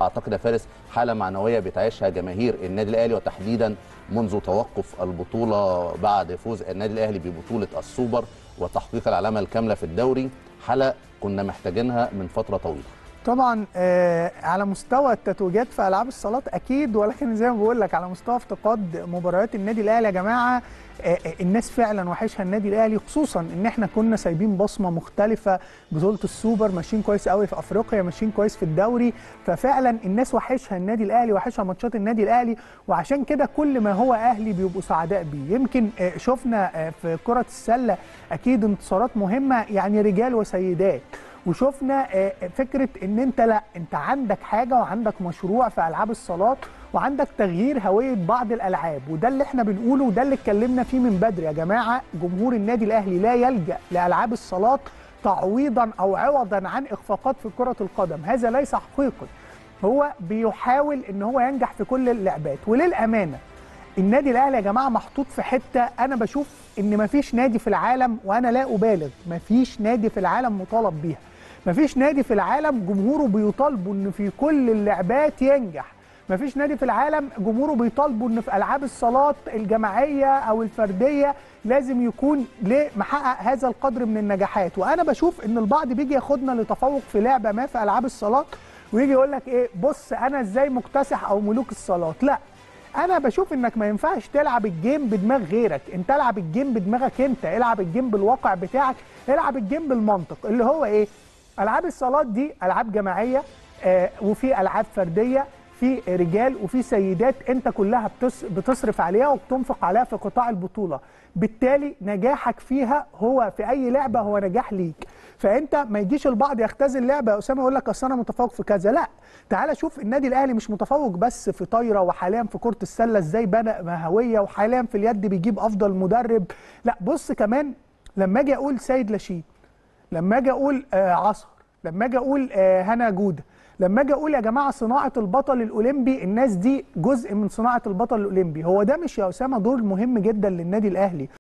اعتقد يا فارس حاله معنويه بتعيشها جماهير النادي الاهلي وتحديدا منذ توقف البطوله بعد فوز النادي الاهلي ببطوله السوبر وتحقيق العلامه الكامله في الدوري حاله كنا محتاجينها من فتره طويله طبعا آه على مستوى التتويجات في العاب الصالات اكيد ولكن زي ما بقول لك على مستوى افتقاد مباريات النادي الاهلي يا جماعه آه الناس فعلا وحشها النادي الاهلي خصوصا ان احنا كنا سايبين بصمه مختلفه بطوله السوبر ماشيين كويس قوي في افريقيا ماشيين كويس في الدوري ففعلا الناس وحشها النادي الاهلي وحشها ماتشات النادي الاهلي وعشان كده كل ما هو اهلي بيبقوا سعداء بيه يمكن آه شفنا آه في كره السله اكيد انتصارات مهمه يعني رجال وسيدات وشفنا فكره ان انت لا انت عندك حاجه وعندك مشروع في العاب الصالات وعندك تغيير هويه بعض الالعاب وده اللي احنا بنقوله وده اللي اتكلمنا فيه من بدري يا جماعه جمهور النادي الاهلي لا يلجا لالعاب الصالات تعويضا او عوضا عن اخفاقات في كره القدم هذا ليس حقيقي هو بيحاول ان هو ينجح في كل اللعبات وللامانه النادي الاهلي يا جماعه محطوط في حته انا بشوف ان مفيش نادي في العالم وانا لا ابالغ مفيش نادي في العالم مطالب بيها مفيش نادي في العالم جمهوره بيطالبوا ان في كل اللعبات ينجح مفيش نادي في العالم جمهوره بيطالبوا ان في العاب الصالات الجماعيه او الفرديه لازم يكون محقق هذا القدر من النجاحات وانا بشوف ان البعض بيجي ياخدنا لتفوق في لعبه ما في العاب الصالات ويجي يقول لك ايه بص انا ازاي مكتسح او ملوك الصالات لا انا بشوف انك ما ينفعش تلعب الجيم بدماغ غيرك انت العب الجيم بدماغك انت العب الجيم بالواقع بتاعك العب الجيم بالمنطق اللي هو ايه العاب الصالات دي العاب جماعيه آه وفي العاب فرديه في رجال وفي سيدات انت كلها بتصرف عليها وبتنفق عليها في قطاع البطوله بالتالي نجاحك فيها هو في اي لعبه هو نجاح ليك فانت ما يجيش البعض يختزل لعبه يا اسامه يقول لك اصل انا متفوق في كذا لا تعال شوف النادي الاهلي مش متفوق بس في طايره وحاليا في كره السله ازاي بنى مهويه وحاليا في اليد بيجيب افضل مدرب لا بص كمان لما اجي اقول سيد لاشين لما اجي اقول آه عصر لما اجي اقول آه هنا جوده لما اجي اقول يا جماعه صناعه البطل الاولمبي الناس دي جزء من صناعه البطل الاولمبي هو ده مش يا اسامه دور مهم جدا للنادي الاهلي